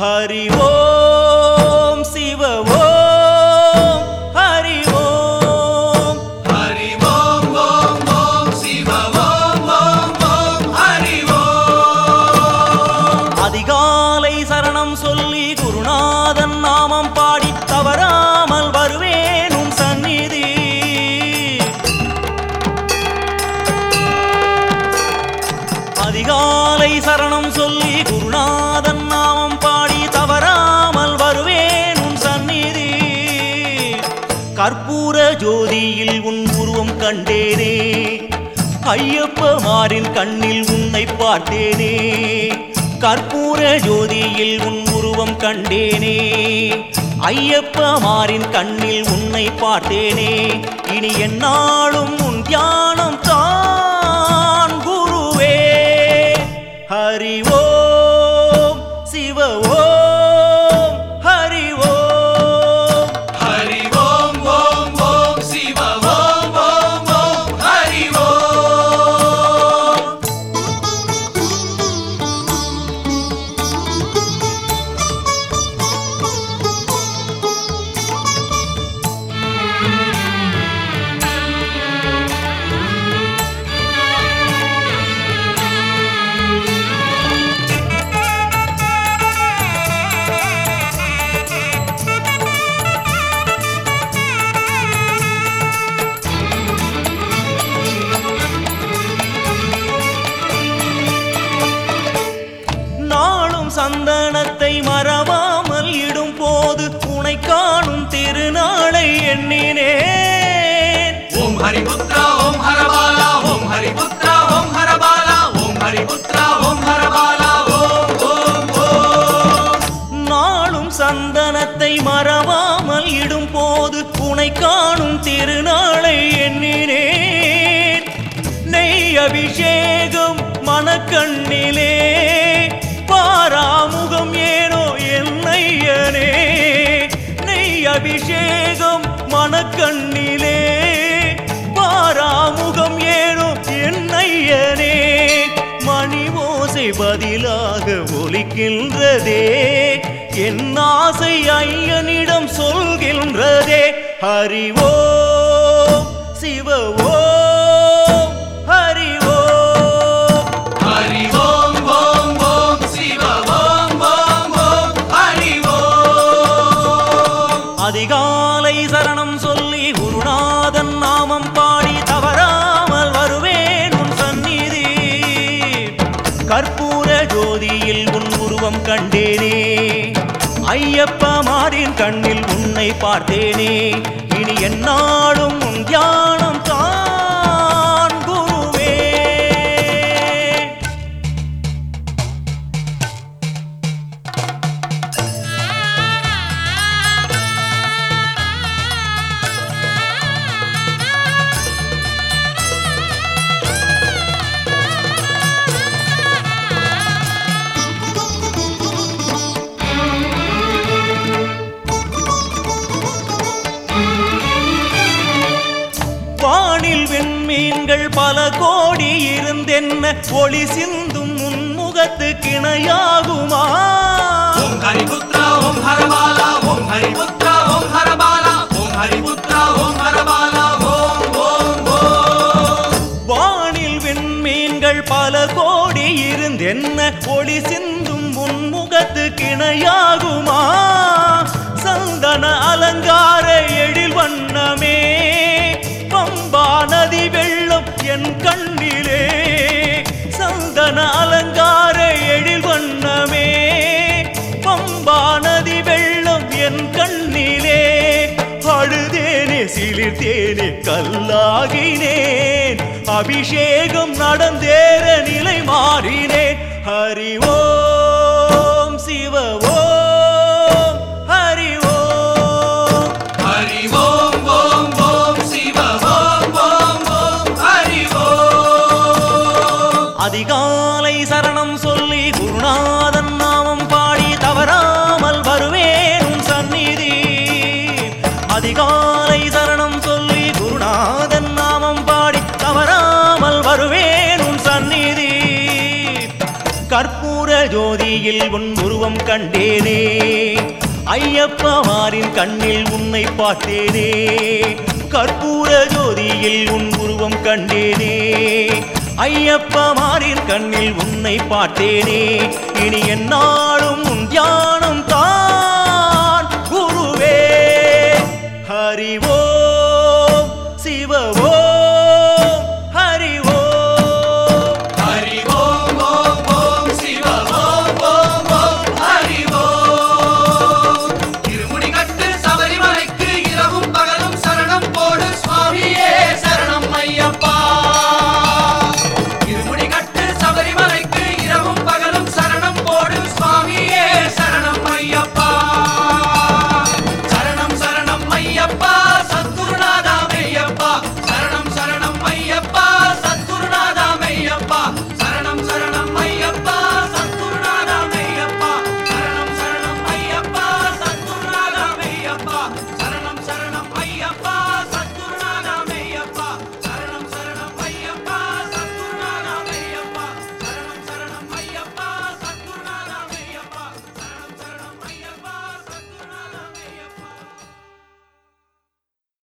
ஹரி ஓம் சிவ ஓம் ஹரி ஓம் ஹரி ஓம் ஓம் ஓம் சிவ ஓம் ஓம் ஓம் ஹரி ஓம் அதிகாலை சரணம் சொல்லி குருநாதன் நாமம் பாடி தவறாமல் வருவேன் உன் சந்நிதி அதிகாலை சரணம் சொல்லி குருநாதன் நாமம் பாடி தவறாமல் வருவேன் உன் சந்நிதி கற்பூர ஜோதியில் உன் உருவம் கண்டேனே ஐயப்பமாரின் கண்ணில் உன்னை பார்த்தேனே கற்பூர ஜோதியில் உன் உருவம் கண்டேனே ஐயப்பமாரின் கண்ணில் உன்னை பார்த்தேனே இனி என்னாலும் உன் தியானம் தான் குருவே ஹரி ஓம் சிவ ஓம் ஹரி ஓம் ஹரி ஓம் ஓம் ஓம் சிவ ஓம் ஓம் ஓம் ஹரி ஓம் நாளும் சந்தனத்தை மறவாமல் இடும் போது உனை காணும் திருநாளை எண்ணினேன் ஓம் ஹரிபுத்ரா ஓம் ஹரபாலா ஓம் ஹரிபுத்ரா ஓம் ஹரபாலா ஓம் ஹரிபுத்ரா ஓம் ஹரபாலா ஓம் ஓம் ஓம் நாளும் சந்தனத்தை மறவாமல் இடும் போது உனை காணும் திருநாளை எண்ணினேன் நெய் அபிஷேகம் மனக்கண்ணிலே பாராமுகம் ஏனோ என்னையனே நெய் அபிஷேகம் மனக்கண்ணிலே பாராமுகம் ஏனோ என்னையனே மணி ஓசை பதிலாக ஒலிக்கின்றதே என் ஆசை ஐயனிடம் சொல்கின்றதே ஹரி ஓம் சிவ ஓம் ஹரி ஓம் ஹரி ஓம் ஓம் ஓம் சிவ ஓம் ஓம் ஓம் ஹரி ஓம் அதிகாலை சரணம் சொல்லி குருநாதன் நாமம் பாடி தவறாமல் வருவேன் உன் சந்நிதி கற்பூர ஜோதியில் உன் உருவம் கண்டேனே ஐயப்பமாரின் கண்ணில் உன்னை பார்த்தேனே இனி என்னாலும் உன் தியானம் தான் குருவே வானில் வெண்மீன்கள் பல கோடி இருந்தென்ன ஒளி சிந்தும் முன்முகத்து கிணையாகுமா ஓம் ஹரிபுத்ரா ஓம் ஹரபாலா ஓம் ஹரிபுத்ரா ஓம் ஹரபாலா ஓம் ஹரிபுத்ரா ஓம் ஹரபாலா ஓம் ஓம் ஓம் வானில் வெண்மீன்கள் பல கோடி இருந்தென்ன ஒளி சிந்தும் முன்முகத்து கிணையாகுமா சந்தன அலங்கார எழில் வண்ணமே பம்பா நதி வெள்ளம் என் கண்ணிலே சந்தன அலங்கார எழில் வண்ணமே பம்பா நதி வெள்ளம் என் கண்ணிலே அழுதேனே சிலிர்த்தேனே கல்லாகினேன் அபிஷேகம் நடந்தேற நிலை மாறினேன் ஹரி ஓம் சிவ ஓம் ஹரி ஓம் ஹரி ஓம் ஓம் ஓம் சிவ ஓம் ஓம் ஓம் ஹரி ஓம் அதிகாலை சரணம் சொல்லி குருநாதன் நாமம் பாடி தவறாமல் வருவேன் உன் சந்நிதி அதிகாலை சரணம் சொல்லி குருநாதன் நாமம் பாடி தவறாமல் வருவேன் உன் சந்நிதி கற்பூர ஜோதியில் உன் உருவம் கண்டேனே ஐயப்பமாரின் கண்ணில் உன்னை பார்த்தேனே கற்பூர ஜோதியில் உன் உருவம் கண்டேனே ஐயப்பமாரின் கண்ணில் உன்னை பார்த்தேனே இனி என்னாலும் உன் தியானம் தா